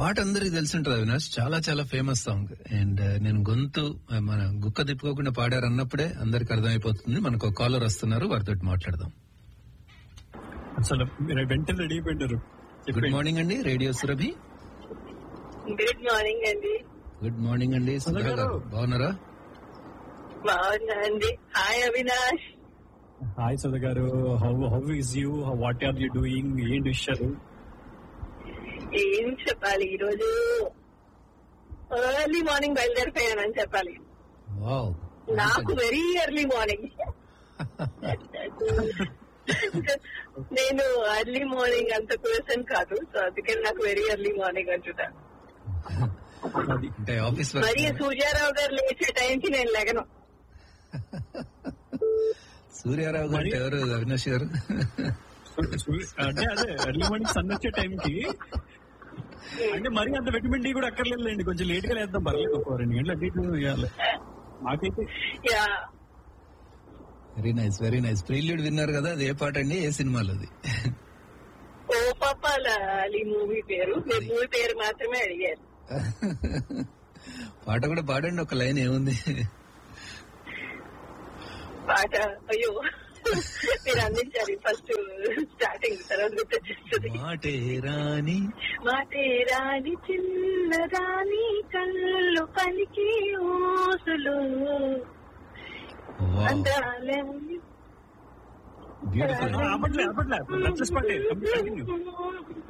పాట అందరికి తెలిసి ఉంటుంది అవినాష్ చాలా చాలా ఫేమస్ సాంగ్ అండ్ నేను గొంతు ఆ, మన గుక్క తిప్పుకోకుండా పాడారు అన్నప్పుడే అందరికి అర్థమైపోతుంది మనకు ఒక కాలర్ వస్తున్నారు వారితో మాట్లాడదాం అసలు మీరు వెంటనే రెడీ అయిపోయినారు గుడ్ మార్నింగ్ అండి రేడియో సురభి గుడ్ మార్నింగ్ అండి గుడ్ మార్నింగ్ అండి సుధా గారు బాగున్నారా బాగున్నా అండి హాయ్ అవినాష్ హాయ్ సుధ గారు how how is you what are you doing ఏంటి విషయాలు ఏం చెప్పాలి ఈ రోజు ఎర్లీ మార్నింగ్ బయలుదేరిపోయానని చెప్పాలి వావ్ నాకు వెరీ ఎర్లీ మార్నింగ్ నేను ఎర్లీ మార్నింగ్ అంత పర్సన్ కాదు సో అందుకని నాకు వెరీ ఎర్లీ మార్నింగ్ అంటున్నా అది అంటే ఆఫీస్ మరి వర్క్ సూర్యారావు గారు లేచే టైంకి నేను లెగను సూర్యారావు గారు అంటే ఎవరు అవినాష్ గారు అంటే అదే ఎర్లీ మార్నింగ్ సన్ వచ్చే టైంకి అంటే మరి అంత విటమిన్ డి కూడా అక్కర్లేదులేండి కొంచెం లేట్ గా లేద్దాం పర్లేదు ఒక రెండు గంటలు అటు ఇటు చేయాలి మాకైతే yeah very nice very nice prelude విన్నారు కదా అది ఏ పాట అండి ఏ సినిమాలో అది ఓ పప్పాలి మూవీ పేరు మీరు మూవీ పేరు మాత్రమే అడిగారు పాట కూడా పాడండి ఒక లైన్ ఏముంది పాట అయ్యో మీరు అందించారు ఫస్ట్ స్టార్టింగ్ తర్వాత గుర్తొచ్చేస్తుంది మాటే రాని మాటే రాని చిన్నదాని కళ్ళు పలికి ఊసులు అందాలని బ్యూటిఫుల్ ఆపట్లే ఆపట్లే Let's just continue. Continue.